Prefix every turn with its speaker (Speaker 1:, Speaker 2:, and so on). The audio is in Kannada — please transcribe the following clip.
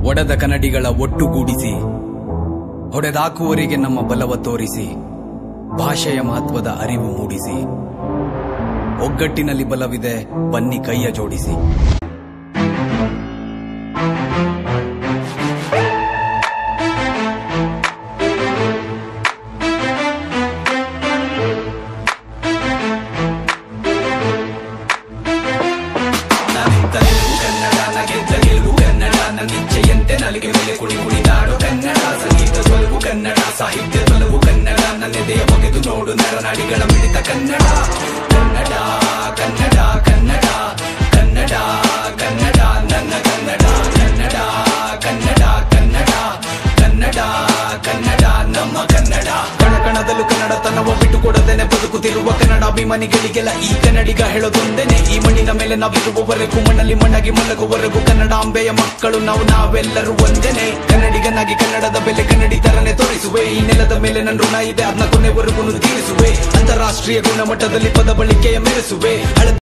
Speaker 1: ಒಡೆದ ಕನ್ನಡಿಗಳ ಒಟ್ಟುಗೂಡಿಸಿ ಹೊಡೆದಾಕುವರಿಗೆ ನಮ್ಮ ಬಲವ ತೋರಿಸಿ ಭಾಷೆಯ ಮಹತ್ವದ ಅರಿವು ಮೂಡಿಸಿ ಒಗ್ಗಟ್ಟಿನಲ್ಲಿ ಬಲವಿದೆ ಬನ್ನಿ ಕೈಯ ಜೋಡಿಸಿ ನನ್ನಿಚ್ಛೆಯಂತೆ ನಲಿಗೆ ಮೇಲೆ ಕುಡಿ ಕುಣಿದಾಡು ಕನ್ನಡ ಸಂಗೀತ ಸೊಲವು ಕನ್ನಡ ಸಾಹಿತ್ಯ ಸೊಲವು ಕನ್ನಡ ನನ್ನೆದೆಯ ಬಗೆದು ನೋಡು ನರನಾಡಿಗಳ ಮಿಡಿತ ಕನ್ನಡ ಕನ್ನಡ ಕನ್ನಡ ಕನ್ನಡ ಕನ್ನಡ ಕನ್ನಡ ನನ್ನ ಕನ್ನಡ ಕನ್ನಡ ಕನ್ನಡ ಕನ್ನಡ ಕನ್ನಡ ಕನ್ನಡ ನಮ್ಮ ಕನ್ನಡ ಕಣಕಣದಲ್ಲೂ ಕನ್ನಡ ತನ್ನವ ಬಿಟ್ಟು ಕೊಡದೇನೆ ಬದುಕುತ್ತಿರುವ ಕನ್ನಡಾಭಿಮಾನಿಗಳಿಗೆಲ್ಲ ಈ ಕನ್ನಡಿಗ ಹೇಳೋದೊಂದೇನೆ ಈ ಮಣ್ಣಿನ ಮೇಲೆ ನಾವಿರುವವರೆಗೂ ಮಣ್ಣಲ್ಲಿ ಮಣ್ಣಾಗಿ ಮಲಗುವವರೆಗೂ ಕನ್ನಡಾಂಬೆಯ ಮಕ್ಕಳು ನಾವು ನಾವೆಲ್ಲರೂ ಒಂದೇನೆ ಕನ್ನಡಿಗನಾಗಿ ಕನ್ನಡದ ಬೆಲೆ ಕನ್ನಡಿಗರನೆ ತೋರಿಸುವೆ ಈ ನೆಲದ ಮೇಲೆ ನನ್ನ ಋಣ ಇದೆ ಅದನ್ನ ಕೊನೆವರೆಗೂ ತೀರಿಸುವೆ ಅಂತಾರಾಷ್ಟ್ರೀಯ ಗುಣಮಟ್ಟದಲ್ಲಿ ಪದ ಬಳಕೆಯ ಮೆರೆಸುವೆ ಹಳ